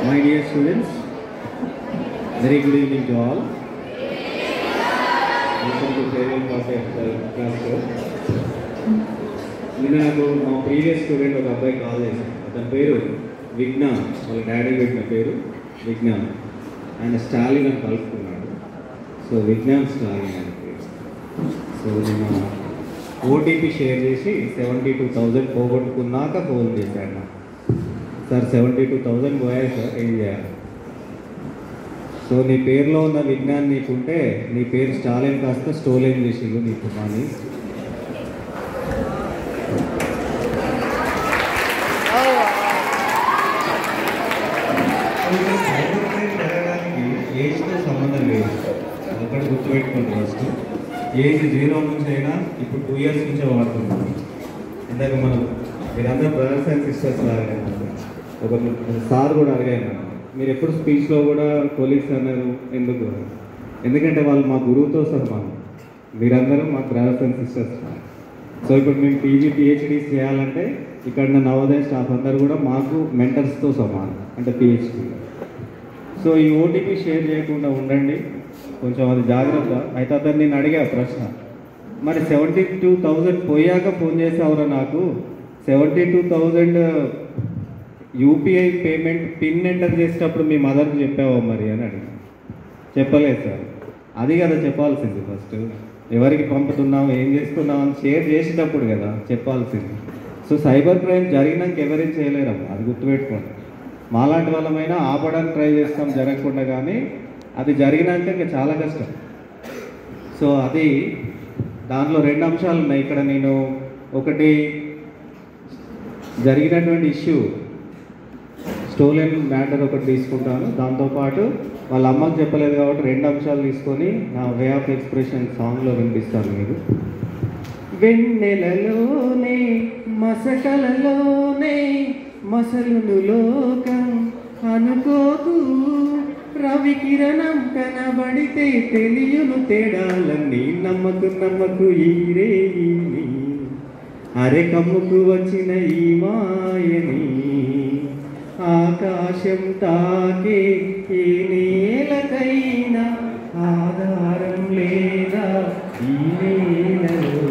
My dear students, very good evening to all. Welcome to farewell party of the class four. నిన్న నాకు మా previous student ఒక అబ్బాయి call చేశాడు అతని పేరు విజ్ఞాన్ వాళ్ళ డాడీ పెట్టిన పేరు విజ్ఞాన్ ఆయన స్టాలిన్ అని కలుపుకున్నాడు సో విజ్ఞాన్ స్టాలిన్ ఆయన పేరు సో నేను ఓటీపీ షేర్ చేసి సెవెంటీ టూ థౌజండ్ పోగొట్టుకున్నాక ఫోన్ చేశాడు నాకు సార్ సెవెంటీ టూ థౌజండ్ పోయాయి సార్ ఏం చేయాలి సో నీ పేరులో ఉన్న విజ్ఞాన్ నీకుంటే నీ పేరు స్టాలిన్ కాస్త స్టోలేన్ చేసిండు నీకు కానీ సైబర్ క్రైమ్ జరగడానికి ఏజ్తో సంబంధం లేదు ఒకటి గుర్తుపెట్టుకోండి ఫస్ట్ ఏజ్ జీరో నుంచి అయినా ఇప్పుడు టూ ఇయర్స్ నుంచే వాడుతున్నాం ఇందాక మనం మీరందరూ బ్రదర్స్ అండ్ సిస్టర్స్ లాగా ఒక సార్ కూడా అడిగారు నన్ను. మీరు ఎప్పుడు స్పీచ్లో కూడా కొలీగ్స్ అన్నారు ఎందుకు ఎందుకంటే వాళ్ళు మా గురువుతో సమానం మీరందరూ మా బ్రదర్స్ అండ్ సిస్టర్స్ సో ఇప్పుడు మేము పీజీ పిహెచ్డీస్ చేయాలంటే ఇక్కడ ఉన్న నవోదయ స్టాఫ్ అందరూ కూడా మాకు మెంటర్స్తో సమానం అంటే పిహెచ్డీ సో ఈ ఓటీపీ షేర్ చేయకుండా ఉండండి కొంచెం అది జాగ్రత్త అయితే అతను నేను అడిగా ప్రశ్న మరి సెవెంటీ టూ థౌజండ్ పోయాక ఫోన్ చేసావురా నాకు seventy two thousand UPI payment pin enter చేసేటప్పుడు మీ మదర్కి చెప్పావా మరి అని అడిగి చెప్పలేదు సార్ అది కదా చెప్పాల్సింది ఫస్ట్ ఎవరికి పంపుతున్నాం ఏం చేస్తున్నాం అని షేర్ చేసేటప్పుడు కదా చెప్పాల్సింది సో సైబర్ క్రైమ్ జరిగినాక ఎవరేం చేయలేరమ్మా అది గుర్తుపెట్టుకోండి మాలాంటి వాళ్ళమైనా ఆపడానికి ట్రై చేస్తాం జరగకుండా కానీ అది జరిగినాక ఇంకా చాలా కష్టం సో అది దానిలో రెండు అంశాలు ఉన్నాయి ఇక్కడ నేను ఒకటి జరిగినటువంటి ఇష్యూ స్టోలెన్ మ్యాటర్ ఒకటి తీసుకుంటాను దాంతోపాటు వాళ్ళ అమ్మకి చెప్పలేదు కాబట్టి రెండు అంశాలు తీసుకొని నా వే ఆఫ్ ఎక్స్ప్రెషన్ సాంగ్లో వినిపిస్తాను మీరు వెన్నెలలోనే మసకలలోనే మసలును లోకం అనుకోకు రవి కిరణం కనబడితే తెలియను తేడాలన్నీ నమ్మకు నమ్మకు ఈరే ఈని. అరె కమ్ముకు వచ్చిన ఈ మాయని ఆకాశం తాకే ఏ నేలకైనా ఆధారం లేదా ఈ నేలలో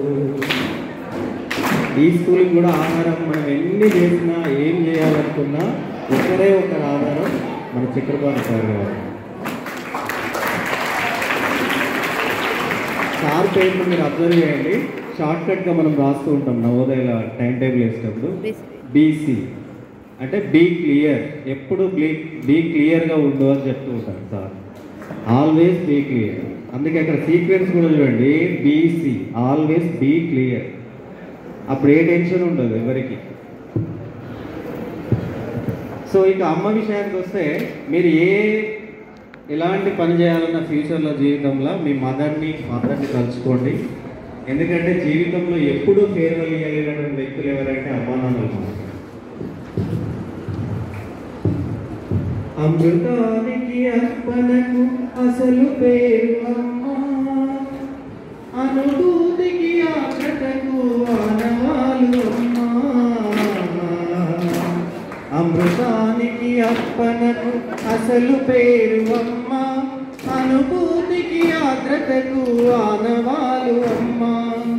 ఈ స్కూల్కి కూడా ఆధారం మనం ఎన్ని చేసినా ఏం చేయాలనుకున్నా ఒకరే ఒకరు ఆధారం మన చక్రపాణి సార్ గారు సార్ పేరు మీరు అబ్జర్వ్ చేయండి షార్ట్ కట్గా మనం రాస్తూ ఉంటాం నవోదయల టైం టేబుల్ వేసేటప్పుడు బీసీ అంటే బీ క్లియర్ ఎప్పుడు బీ బీ క్లియర్గా ఉండు అని చెప్తూ ఉంటారు సార్ ఆల్వేస్ బీ క్లియర్ అందుకే అక్కడ సీక్వెన్స్ కూడా చూడండి బీసీ ఆల్వేస్ బీ క్లియర్ అప్పుడు ఏ టెన్షన్ ఉండదు ఎవరికి సో ఇక అమ్మ విషయానికి వస్తే మీరు ఏ ఎలాంటి పని చేయాలన్న ఫ్యూచర్లో జీవితంలో మీ మదర్ని ఫాదర్ని కలుసుకోండి ఎందుకంటే జీవితంలో ఎప్పుడూ ఫేర్వెల్ ఇవ్వగలిగినటువంటి వ్యక్తులు ఎవరంటే అమ్మా నాన్నలు మాత్రమే. అమృతానికి అర్పణకు అసలు పేరు అమ్మా అనుభూతికి ఆకటకు ఆనవాలు అమ్మా అమృతానికి అర్పణకు అసలు పేరు అమ్మా అనుభూతికి ఆగ్రతకు ఆనవాలు అమ్మా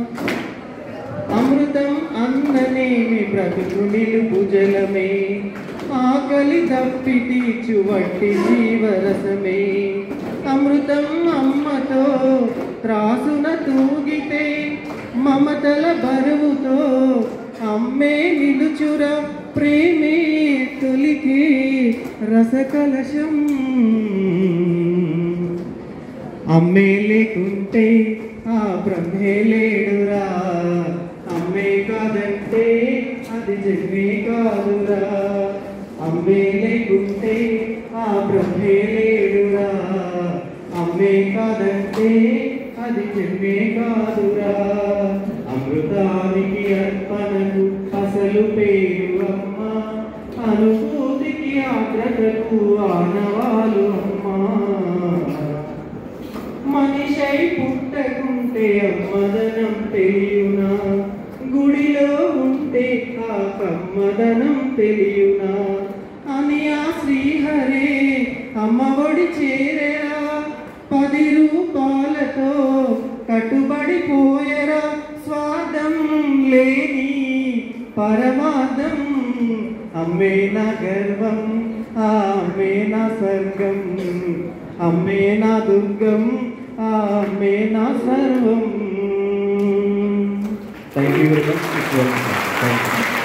అమృతం అన్ననేమి బ్రతుకు నిలుపు జలమే ఆకలి తప్పి తీర్చు వట్టి జీవరసమే అమృతం అమ్మతో త్రాసున తూగితే మమతల బరువుతో అమ్మే నిలుచుర ప్రేమే తొలికి రసకలశం అమ్మే లేకుంటే ఆ బ్రహ్మే లేడురా అమ్మే కాదంటే అది జన్మే కాదురా అమ్మే లేకుంటే ఆ బ్రహ్మే లేడురా అమ్మే కాదంటే అది జన్మే కాదురా అమృతానికి అర్పణకు అసలు పేరు అమ్మ అనుభూతికి ఆగ్రతకు ఆనవాలు అమ్మా మనిషై పుట్టకుంటే అమ్మదనం తెలియునా గుడిలో ఉంటే ఆ కమ్మదనం తెలియునా అని ఆ శ్రీహరే అమ్మ ఒడి చేరేరా పది రూపాలతో కట్టుబడి పోయరా స్వార్థం లేని పరమార్థం అమ్మే నా గర్వం ఆ అమ్మే నా స్వర్గం అమ్మే నా దుర్గం ఆ అమ్మే నా సర్వం thank you very much thank you